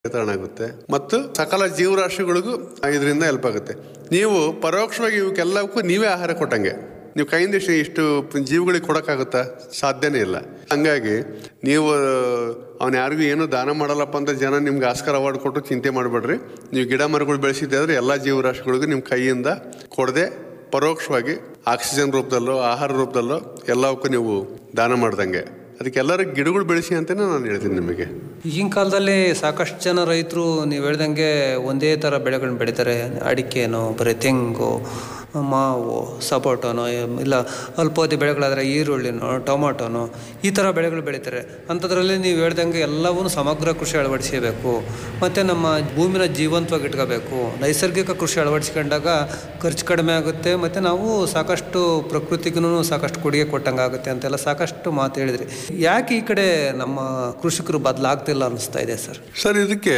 ವಿತರಣೆ ಆಗುತ್ತೆ ಮತ್ತು ಸಕಲ ಜೀವರಾಶಿಗಳಿಗೂ ಇದರಿಂದ ಹೆಲ್ಪ್ ಆಗುತ್ತೆ ನೀವು ಪರೋಕ್ಷವಾಗಿ ಇವಕ್ಕೆಲ್ಲಕ್ಕೂ ನೀವೇ ಆಹಾರ ಕೊಟ್ಟಂಗೆ ನೀವು ಕೈಯಿಂದ ಇಷ್ಟು ಇಷ್ಟು ಜೀವಿಗಳಿಗೆ ಕೊಡೋಕ್ಕಾಗುತ್ತಾ ಸಾಧ್ಯನೇ ಇಲ್ಲ ಹಂಗಾಗಿ ನೀವು ಅವನು ಯಾರಿಗೂ ಏನು ದಾನ ಮಾಡಲ್ಲಪ್ಪ ಅಂತ ಜನ ನಿಮ್ಗೆ ಆಸ್ಕರ್ ಅವಾರ್ಡ್ ಕೊಟ್ಟು ಚಿಂತೆ ಮಾಡಬೇಡ್ರಿ ನೀವು ಗಿಡ ಮರಗಳು ಬೆಳೆಸಿದ್ದೆ ಆದರೆ ಎಲ್ಲ ಜೀವರಾಶಿಗಳಿಗೂ ನಿಮ್ಮ ಕೈಯಿಂದ ಕೊಡದೆ ಪರೋಕ್ಷವಾಗಿ ಆಕ್ಸಿಜನ್ ರೂಪದಲ್ಲೋ ಆಹಾರ ರೂಪದಲ್ಲೋ ಎಲ್ಲವಕ್ಕೂ ನೀವು ದಾನ ಮಾಡ್ದಂಗೆ ಅದಕ್ಕೆ ಎಲ್ಲರೂ ಗಿಡಗಳು ಬೆಳೆಸಿ ಅಂತಲೇ ನಾನು ಹೇಳ್ತೀನಿ ನಿಮಗೆ ಈಗಿನ ಕಾಲದಲ್ಲಿ ಸಾಕಷ್ಟು ಜನ ರೈತರು ನೀವು ಹೇಳ್ದಂಗೆ ಒಂದೇ ಥರ ಬೆಳೆಗಳನ್ನ ಬೆಳೀತಾರೆ ಅಡಿಕೆನೋ ಬರೀ ತೆಂಗು ಮಾವು ಸಪೋಟನೋ ಇಲ್ಲ ಅಲ್ಪಾವಧಿ ಬೆಳೆಗಳಾದರೆ ಈರುಳ್ಳಿನೋ ಟೊಮಾಟೊನೋ ಈ ಥರ ಬೆಳೆಗಳು ಬೆಳೀತಾರೆ ಅಂಥದ್ರಲ್ಲಿ ನೀವು ಹೇಳ್ದಂಗೆ ಎಲ್ಲವೂ ಸಮಗ್ರ ಕೃಷಿ ಅಳವಡಿಸಬೇಕು ಮತ್ತು ನಮ್ಮ ಭೂಮಿನ ಜೀವಂತವಾಗಿ ಇಟ್ಕೋಬೇಕು ನೈಸರ್ಗಿಕ ಕೃಷಿ ಅಳವಡಿಸ್ಕೊಂಡಾಗ ಖರ್ಚು ಕಡಿಮೆ ಆಗುತ್ತೆ ಮತ್ತು ನಾವು ಸಾಕಷ್ಟು ಪ್ರಕೃತಿಗೂ ಸಾಕಷ್ಟು ಕೊಡುಗೆ ಕೊಟ್ಟಂಗೆ ಆಗುತ್ತೆ ಅಂತೆಲ್ಲ ಸಾಕಷ್ಟು ಮಾತು ಹೇಳಿದ್ರಿ ಯಾಕೆ ಈ ಕಡೆ ನಮ್ಮ ಕೃಷಿಕರು ಬದಲಾಗ್ತಿಲ್ಲ ಅನ್ನಿಸ್ತಾ ಇದೆ ಸರ್ ಸರ್ ಇದಕ್ಕೆ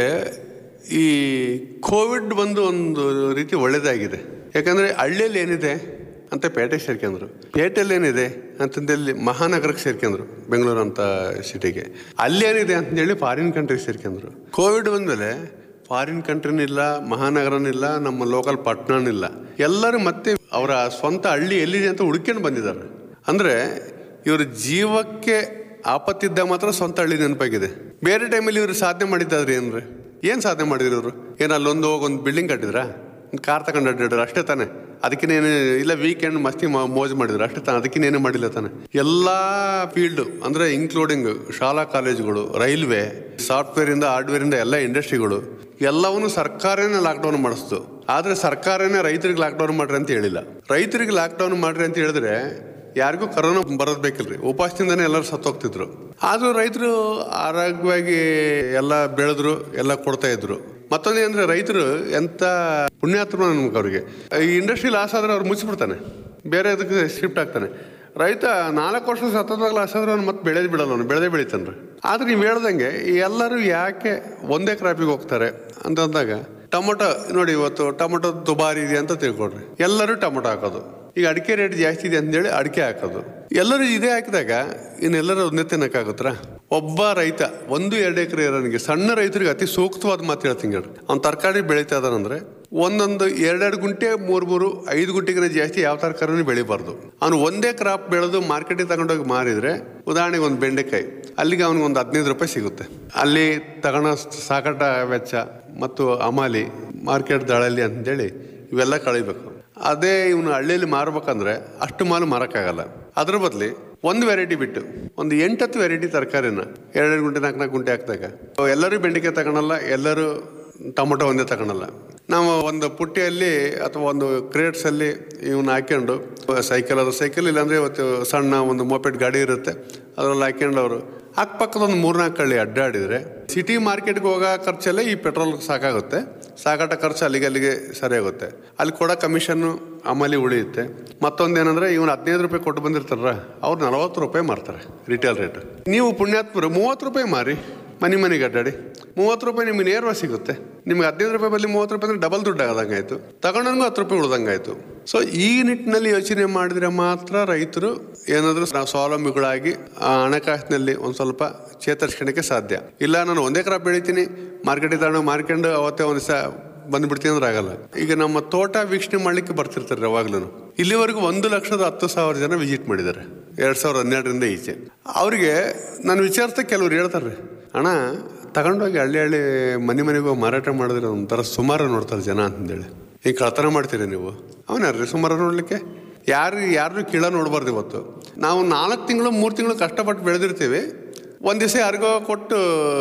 ಈ ಕೋವಿಡ್ ಬಂದು ಒಂದು ರೀತಿ ಒಳ್ಳೇದಾಗಿದೆ ಯಾಕಂದರೆ ಹಳ್ಳಿಯಲ್ಲಿ ಏನಿದೆ ಅಂತ ಪೇಟೆ ಸೇರ್ಕೊಂಡ್ರು ಪೇಟೆಯಲ್ಲಿ ಏನಿದೆ ಅಂತಂದೇಳಿ ಮಹಾನಗರಕ್ಕೆ ಸೇರ್ಕೊಂಡ್ರು ಬೆಂಗಳೂರು ಅಂತ ಸಿಟಿಗೆ ಅಲ್ಲಿ ಏನಿದೆ ಅಂತಂದೇಳಿ ಫಾರಿನ್ ಕಂಟ್ರಿಗೆ ಸೇರ್ಕೊಂಡ್ರು ಕೋವಿಡ್ ಬಂದಮೇಲೆ ಫಾರಿನ್ ಕಂಟ್ರಿನೂ ಇಲ್ಲ ಮಹಾನಗರನೂ ಇಲ್ಲ ನಮ್ಮ ಲೋಕಲ್ ಪಟ್ಟಣನೂ ಇಲ್ಲ ಎಲ್ಲರೂ ಮತ್ತೆ ಅವರ ಸ್ವಂತ ಹಳ್ಳಿ ಎಲ್ಲಿದೆ ಅಂತ ಹುಡ್ಕೊಂಡು ಬಂದಿದ್ದಾರೆ ಅಂದರೆ ಇವ್ರ ಜೀವಕ್ಕೆ ಆಪತ್ತಿದ್ದಾಗ ಮಾತ್ರ ಸ್ವಂತ ಹಳ್ಳಿ ನೆನಪಾಗಿದೆ ಬೇರೆ ಟೈಮಲ್ಲಿ ಇವರು ಸಾಧನೆ ಮಾಡಿದ್ದಾದ್ರೆ ಏನ್ರಿ ಏನು ಸಾಧನೆ ಮಾಡಿದ್ರು ಇವರು ಏನು ಅಲ್ಲೊಂದು ಹೋಗಿ ಒಂದು ಬಿಲ್ಡಿಂಗ್ ಕಟ್ಟಿದ್ರಾ ಒಂದು ಕಾರ್ ತಗೊಂಡು ಅಡ್ಡಾಡ್ರು ಅಷ್ಟೇ ತಾನೆ ಅದಕ್ಕಿನೇನು ಇಲ್ಲ ವೀಕೆಂಡ್ ಮಸ್ತಿ ಮಾ- ಮೋಜು ಮಾಡಿದ್ರು ಅಷ್ಟೇ ತಾನೆ ಅದಕ್ಕಿನೇನು ಮಾಡಿಲ್ಲ ತಾನೆ ಎಲ್ಲ ಫೀಲ್ಡು ಅಂದರೆ ಇನ್ಕ್ಲೂಡಿಂಗ್ ಶಾಲಾ ಕಾಲೇಜುಗಳು ರೈಲ್ವೆ ಸಾಫ್ಟ್ವೇರಿಂದ ಹಾರ್ಡ್ವೇರಿಂದ ಎಲ್ಲ ಇಂಡಸ್ಟ್ರಿಗಳು ಎಲ್ಲವನ್ನೂ ಸರ್ಕಾರನೇ ಲಾಕ್ಡೌನ್ ಮಾಡಿಸ್ತು ಆದರೆ ಸರ್ಕಾರನೇ ರೈತರಿಗೆ ಲಾಕ್ಡೌನ್ ಮಾಡ್ರಿ ಅಂತ ಹೇಳಿಲ್ಲ ರೈತರಿಗೆ ಲಾಕ್ಡೌನ್ ಮಾಡ್ರಿ ಅಂತ ಹೇಳಿದ್ರೆ ಯಾರಿಗೂ ಕರೋನಾ ಬರೋದು ಬೇಕಿಲ್ರಿ ಉಪವಾಸದಿಂದನೇ ಎಲ್ಲರೂ ಸತ್ತೋಗ್ತಿದ್ರು ಆದರೂ ರೈತರು ಆರೋಗ್ಯವಾಗಿ ಎಲ್ಲ ಬೆಳೆದ್ರು ಎಲ್ಲ ಕೊಡ್ತಾ ಇದ್ರು ಮತ್ತೊಂದು ಏನಂದ್ರೆ ರೈತರು ಎಂತ ಪುಣ್ಯಾತ್ಮ ನಮ್ಗೆ ಅವ್ರಿಗೆ ಈ ಇಂಡಸ್ಟ್ರಿ ಲಾಸ್ ಆದ್ರೆ ಅವ್ರು ಮುಚ್ಚಿಬಿಡ್ತಾನೆ ಬೇರೆ ಅದಕ್ಕೆ ಶಿಫ್ಟ್ ಆಗ್ತಾನೆ ರೈತ ನಾಲ್ಕು ವರ್ಷ ಸತತವಾಗಿ ಲಾಸ್ ಆದ್ರೆ ಅವ್ನು ಮತ್ತೆ ಬೆಳೆದು ಬಿಡಲ್ಲ ಅವನು ಬೆಳೆದೇ ಬೆಳಿತಾನೆ ಆದ್ರೆ ನೀವು ಹೇಳ್ದಂಗೆ ಎಲ್ಲರೂ ಯಾಕೆ ಒಂದೇ ಕ್ರಾಪಿಗೆ ಹೋಗ್ತಾರೆ ಅಂತಂದಾಗ ಟೊಮೊಟೊ ನೋಡಿ ಇವತ್ತು ಟೊಮೊಟೊ ದುಬಾರಿ ಇದೆ ಅಂತ ತಿಳ್ಕೊಡ್ರಿ ಎಲ್ಲರೂ ಟೊಮೊಟೊ ಹಾಕೋದು ಈಗ ಅಡಿಕೆ ರೇಟ್ ಜಾಸ್ತಿ ಇದೆ ಅಂತೇಳಿ ಅಡಿಕೆ ಹಾಕೋದು ಎಲ್ಲರೂ ಇದೇ ಹಾಕಿದಾಗ ಇನ್ನೆಲ್ಲರೂ ಒಂದೇ ತಿನ್ನಕ್ಕಾಗುತ್ತರ ಒಬ್ಬ ರೈತ ಒಂದು ಎರಡು ಎಕರೆ ಇರೋನಿಗೆ ಸಣ್ಣ ರೈತರಿಗೆ ಅತಿ ಸೂಕ್ತವಾದ ಮಾತು ಹೇಳ್ತೀನಿ ಹೇಳ್ರಿ ಅವ್ನು ತರಕಾರಿ ಬೆಳೀತಾ ಇದಾನಂದ್ರೆ ಒಂದೊಂದು ಎರಡೆರಡು ಗುಂಟೆ ಮೂರು ಮೂರು ಐದು ಗುಂಟೆಗಿನ ಜಾಸ್ತಿ ಯಾವ ತರಕಾರಿನೂ ಬೆಳಿಬಾರ್ದು ಅವನು ಒಂದೇ ಕ್ರಾಪ್ ಬೆಳೆದು ಮಾರ್ಕೆಟಿಗೆ ತಗೊಂಡೋಗಿ ಮಾರಿದ್ರೆ ಉದಾಹರಣೆಗೆ ಒಂದು ಬೆಂಡೆಕಾಯಿ ಅಲ್ಲಿಗೆ ಅವನಿಗೆ ಒಂದು ಹದಿನೈದು ರೂಪಾಯಿ ಸಿಗುತ್ತೆ ಅಲ್ಲಿ ತಗೊಳ್ಳೋ ಸಾಕಾಟ ವೆಚ್ಚ ಮತ್ತು ಅಮಾಲಿ ಮಾರ್ಕೆಟ್ ದಳಲ್ಲಿ ಅಂತೇಳಿ ಇವೆಲ್ಲ ಕಳಿಬೇಕು ಅದೇ ಇವನು ಹಳ್ಳಿಯಲ್ಲಿ ಮಾರ್ಬೇಕಂದ್ರೆ ಅಷ್ಟು ಮಾಲು ಮಾರಕ್ಕಾಗಲ್ಲ ಅದ್ರ ಬದಲಿ ಒಂದು ವೆರೈಟಿ ಬಿಟ್ಟು ಒಂದು ಎಂಟತ್ತು ವೆರೈಟಿ ತರಕಾರಿನ ಎರಡೆರಡು ಗುಂಟೆ ನಾಲ್ಕು ನಾಲ್ಕು ಗುಂಟೆ ಹಾಕಿದಾಗ ಎಲ್ಲರೂ ಬೆಂಡೆಕಾಯಿ ತಗೊಳಲ್ಲ ಎಲ್ಲರೂ ಟೊಮೊಟೊ ಒಂದೇ ತಗೊಳಲ್ಲ ನಾವು ಒಂದು ಪುಟ್ಟಿಯಲ್ಲಿ ಅಥವಾ ಒಂದು ಕ್ರೇಟ್ಸ್ ಅಲ್ಲಿ ಇವನ್ನ ಹಾಕೊಂಡು ಸೈಕಲ್ ಅದ್ರ ಸೈಕಲ್ ಇಲ್ಲಾಂದ್ರೆ ಇವತ್ತು ಸಣ್ಣ ಒಂದು ಮೋಪೆಟ್ ಗಾಡಿ ಇರುತ್ತೆ ಅದ್ರಲ್ಲಿ ಹಾಕೊಂಡು ಅವರು ಅಕ್ಕಪಕ್ಕದ ಒಂದು ಮೂರ್ನಾಲ್ಕು ಕಳ್ಳಿ ಅಡ್ಡಾಡಿದ್ರೆ ಸಿಟಿ ಮಾರ್ಕೆಟ್ಗೆ ಹೋಗೋ ಖರ್ಚಲ್ಲೇ ಈ ಪೆಟ್ರೋಲ್ ಸಾಕಾಗುತ್ತೆ ಸಾಕಾಟ ಖರ್ಚು ಅಲ್ಲಿಗೆ ಅಲ್ಲಿಗೆ ಸರಿ ಆಗುತ್ತೆ ಅಲ್ಲಿ ಕೊಡೋ ಕಮಿಷನ್ನು ಅಮಲಿ ಉಳಿಯುತ್ತೆ ಮತ್ತೊಂದೇನಂದ್ರೆ ಇವನು ಹದಿನೈದು ರೂಪಾಯಿ ಕೊಟ್ಟು ಬಂದಿರ್ತಾರ ಅವ್ರು ನಲವತ್ತು ರೂಪಾಯಿ ಮಾರ್ತಾರೆ ರಿಟೇಲ್ ರೇಟ್ ನೀವು ಪುಣ್ಯಾತ್ಮರು ಮೂವತ್ತು ರೂಪಾಯಿ ಮಾರಿ ಮನೆ ಮನೆಗೆ ಅಡ್ಡಾಡಿ ಮೂವತ್ತು ರೂಪಾಯಿ ನಿಮ್ಗೆ ನೇರವಾಗಿ ಸಿಗುತ್ತೆ ನಿಮ್ಗೆ ಹದಿನೈದು ರೂಪಾಯಿ ಬದಲಿ ಮೂವತ್ತು ರೂಪಾಯಿ ಅಂದ್ರೆ ಡಬಲ್ ದುಡ್ಡು ಆದಂಗಾಯ್ತು ತಗೊಂಡಂಗೂ ಹತ್ತು ರೂಪಾಯಿ ಉಳ್ದಂಗಾಯ್ತು ಸೊ ಈ ನಿಟ್ಟಿನಲ್ಲಿ ಯೋಚನೆ ಮಾಡಿದ್ರೆ ಮಾತ್ರ ರೈತರು ಏನಾದರೂ ಸ್ವಾವಲಂಬಿಗಳಾಗಿ ಆ ಹಣಕಾಸಿನಲ್ಲಿ ಒಂದು ಸ್ವಲ್ಪ ಚೇತರಿಸ್ಕೊಳ್ಳೋಕ್ಕೆ ಸಾಧ್ಯ ಇಲ್ಲ ನಾನು ಒಂದೇ ಕ್ರಾಪ್ ಬೆಳಿತೀನಿ ಮಾರ್ಕೆಟಿಗೆ ತಗೊಂಡು ಮಾರ್ಕೊಂಡು ಅವತ್ತೇ ಒಂದು ದಿವಸ ಬಂದ್ಬಿಡ್ತೀನಿ ಅಂದ್ರೆ ಆಗಲ್ಲ ಈಗ ನಮ್ಮ ತೋಟ ವೀಕ್ಷಣೆ ಮಾಡ್ಲಿಕ್ಕೆ ಬರ್ತಿರ್ತಾರೆ ಯಾವಾಗ್ಲೂ ಇಲ್ಲಿವರೆಗೂ ಒಂದು ಲಕ್ಷದ ಹತ್ತು ಸಾವಿರ ಜನ ವಿಸಿಟ್ ಮಾಡಿದ್ದಾರೆ ಎರಡ್ ಸಾವಿರದ ಹನ್ನೆರಡರಿಂದ ಈಚೆ ಅವರಿಗೆ ನಾನು ವಿಚಾರಿಸ್ತಾ ಕೆಲವ್ರು ಹೇಳ್ತಾರೆ ಅಣ್ಣ ತಗೊಂಡೋಗಿ ಹಳ್ಳಿ ಹಳ್ಳಿ ಮನೆ ಮನೆಗೆ ಹೋಗಿ ಮಾರಾಟ ಮಾಡಿದ್ರೆ ಒಂಥರ ಸುಮಾರು ನೋಡ್ತಾರೆ ಜನ ಅಂತಂದೇಳಿ ಈಗ ಕಳ್ತನ ಮಾಡ್ತೀರಿ ನೀವು ಅವನ್ಯಾರ್ರಿ ಸುಮಾರು ನೋಡ್ಲಿಕ್ಕೆ ಯಾರು ಯಾರು ಕೀಳ ನೋಡ್ಬಾರ್ದು ಇವತ್ತು ನಾವು ನಾಲ್ಕು ತಿಂಗಳು ಮೂರು ತಿಂಗಳು ಕಷ್ಟಪಟ್ಟು ಬೆಳೆದಿರ್ತೀವಿ ಒಂದು ದಿವಸ ಯಾರಿಗೋ ಕೊಟ್ಟು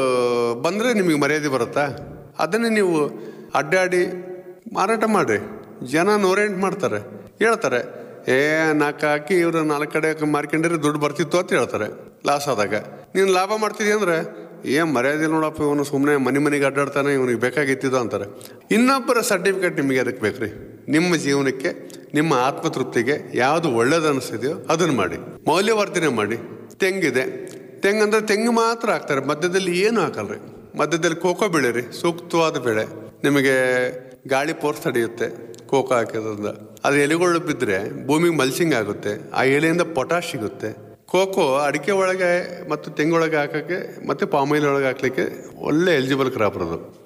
ಬಂದರೆ ನಿಮಗೆ ಮರ್ಯಾದೆ ಬರುತ್ತಾ ಅದನ್ನೇ ನೀವು ಅಡ್ಡಾಡಿ ಮಾರಾಟ ಮಾಡ್ರಿ ಜನ ನೂರೆಂಟು ಮಾಡ್ತಾರೆ ಹೇಳ್ತಾರೆ ಏ ನಾಲ್ಕು ಹಾಕಿ ಇವರು ನಾಲ್ಕು ಕಡೆ ಮಾರ್ಕೊಂಡಿದ್ರೆ ದುಡ್ಡು ಬರ್ತಿತ್ತು ಅಂತ ಹೇಳ್ತಾರೆ ಲಾಸ್ ಆದಾಗ ನೀನು ಲಾಭ ಮಾಡ್ತಿದ್ಯ ಅಂದ್ರೆ ಏನ್ ಮರ್ಯಾದೆ ನೋಡಪ್ಪ ಇವನು ಸುಮ್ಮನೆ ಮನೆ ಮನೆಗೆ ಅಡ್ಡಾಡ್ತಾನೆ ಇವನಿಗೆ ಬೇಕಾಗಿತ್ತಿದ್ದು ಅಂತಾರೆ ಇನ್ನೊಬ್ಬರ ಸರ್ಟಿಫಿಕೇಟ್ ನಿಮಗೆ ಅದಕ್ಕೆ ಬೇಕ್ರಿ ನಿಮ್ಮ ಜೀವನಕ್ಕೆ ನಿಮ್ಮ ಆತ್ಮತೃಪ್ತಿಗೆ ಯಾವುದು ಒಳ್ಳೇದು ಅನಿಸ್ತಿದೆಯೋ ಅದನ್ನು ಮಾಡಿ ಮೌಲ್ಯವರ್ಧನೆ ಮಾಡಿ ತೆಂಗಿದೆ ತೆಂಗಂದ್ರೆ ತೆಂಗು ಮಾತ್ರ ಹಾಕ್ತಾರೆ ಮಧ್ಯದಲ್ಲಿ ಏನು ಹಾಕಲ್ರಿ ಮಧ್ಯದಲ್ಲಿ ಕೋಕೋ ಬೆಳೆರಿ ಸೂಕ್ತವಾದ ಬೆಳೆ ನಿಮಗೆ ಗಾಳಿ ಪೋರ್ಸ್ ತಡೆಯುತ್ತೆ ಕೋಕೋ ಹಾಕಿದ್ರಿಂದ ಅದು ಎಲೆಗಳು ಬಿದ್ದರೆ ಭೂಮಿಗೆ ಮಲ್ಸಿಂಗ್ ಆಗುತ್ತೆ ಆ ಎಲೆಯಿಂದ ಪೊಟಾಶ್ ಸಿಗುತ್ತೆ ಕೋಕೋ ಅಡಿಕೆ ಒಳಗೆ ಮತ್ತು ತೆಂಗೊಳಗೆ ಹಾಕೋಕ್ಕೆ ಮತ್ತು ಪಾಮಾಯಿಲ್ ಒಳಗೆ ಹಾಕ್ಲಿಕ್ಕೆ ಒಳ್ಳೆ ಎಲಿಜಿಬಲ್ ಕ್ರಾಪ್ ಅದು